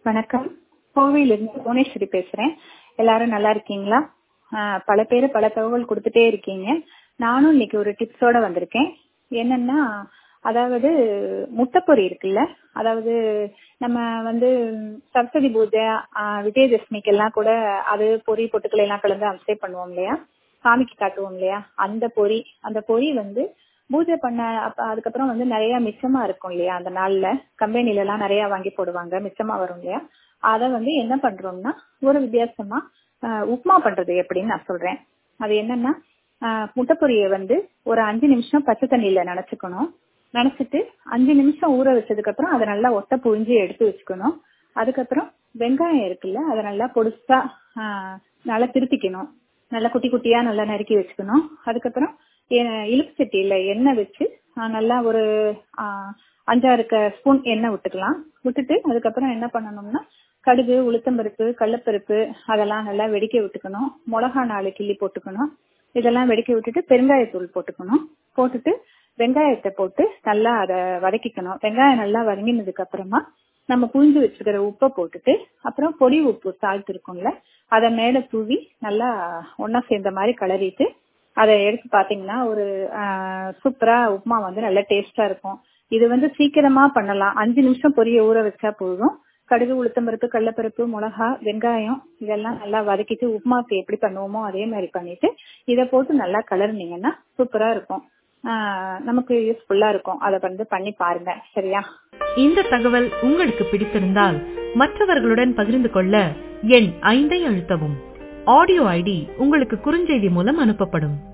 வணக்கம் கோவையிலிருந்து புவனேஸ்வரி பேசுறேன் எல்லாரும் நல்லா இருக்கீங்களா ஆஹ் பல பேர் பல தகவல் கொடுத்துட்டே இருக்கீங்க நானும் இன்னைக்கு ஒரு டிப்ஸோட வந்திருக்கேன் என்னன்னா அதாவது முட்டைப்பொரி இருக்குல்ல அதாவது நம்ம வந்து சரஸ்வதி பூஜை ஆஹ் விஜயதசமிக்கு எல்லாம் கூட அது பொரி பொட்டுக்களை எல்லாம் கலந்து அபிஷேக் பண்ணுவோம் இல்லையா சாமிக்கு காட்டுவோம் இல்லையா அந்த பொரி அந்த பொரி வந்து பூஜை பண்ண அப்ப அதுக்கப்புறம் வந்து நிறைய மிச்சமா இருக்கும் இல்லையா அந்த நாள்ல கம்பெனில எல்லாம் நிறைய வாங்கி போடுவாங்க மிச்சமா வரும் இல்லையா அத வந்து என்ன பண்றோம்னா ஒரு வித்தியாசமா ஆஹ் உப்புமா பண்றது எப்படின்னு நான் சொல்றேன் அது என்னன்னா ஆஹ் முட்டைப்பொரியை வந்து ஒரு அஞ்சு நிமிஷம் பச்சை தண்ணியில நினைச்சுக்கணும் நினைச்சிட்டு அஞ்சு நிமிஷம் ஊற வச்சதுக்கு அப்புறம் அதை நல்லா ஒட்ட புழிஞ்சு எடுத்து வச்சுக்கணும் அதுக்கப்புறம் வெங்காயம் இருக்குல்ல அதை நல்லா பொடிசா ஆஹ் நல்லா திருத்திக்கணும் நல்லா குட்டி குட்டியா நல்லா நறுக்கி வச்சுக்கணும் அதுக்கப்புறம் இழுப்பு சட்டியில எண்ணெய் வச்சு நல்லா ஒரு அஞ்சாறு ஸ்பூன் எண்ணெய் விட்டுக்கலாம் விட்டுட்டு அதுக்கப்புறம் என்ன பண்ணணும்னா கடுகு உளுத்தம்பருப்பு கடலப்பருப்பு அதெல்லாம் நல்லா வெடிக்க விட்டுக்கணும் மிளகா நாலு கிள்ளி போட்டுக்கணும் இதெல்லாம் வெடிக்க விட்டுட்டு பெருங்காயத்தூள் போட்டுக்கணும் போட்டுட்டு வெங்காயத்தை போட்டு நல்லா அதை வதக்கிக்கணும் வெங்காயம் நல்லா வதங்கினதுக்கு அப்புறமா நம்ம புழிஞ்சு வச்சுக்கிற உப்பை போட்டுட்டு அப்புறம் பொடி உப்பு சால்ட் இருக்கும்ல அதை மேல தூவி நல்லா ஒன்னா சேர்ந்த மாதிரி கிளறிட்டு அதை எடுத்து பாத்தீங்கன்னா ஒரு சூப்பரா உப்புமா வந்து நல்ல டேஸ்டா இருக்கும் இது வந்து சீக்கிரமா பண்ணலாம் அஞ்சு நிமிஷம் பொரிய ஊற வச்சா போதும் கடுகு உளுத்தம்பருப்பு கடலப்பருப்பு மிளகா வெங்காயம் இதெல்லாம் நல்லா வதக்கிட்டு உப்புமாக்கு எப்படி பண்ணுவோமோ அதே மாதிரி பண்ணிட்டு இதை போட்டு நல்லா கலர்னீங்கன்னா சூப்பரா இருக்கும் நமக்கு யூஸ்ஃபுல்லா இருக்கும் அதை வந்து பண்ணி பாருங்க சரியா இந்த தகவல் உங்களுக்கு பிடித்திருந்தால் மற்றவர்களுடன் பகிர்ந்து கொள்ள எண் ஐந்தை அழுத்தவும் ஆடியோ ஐடி உங்களுக்கு குறுஞ்செய்தி மூலம் அனுப்பப்படும்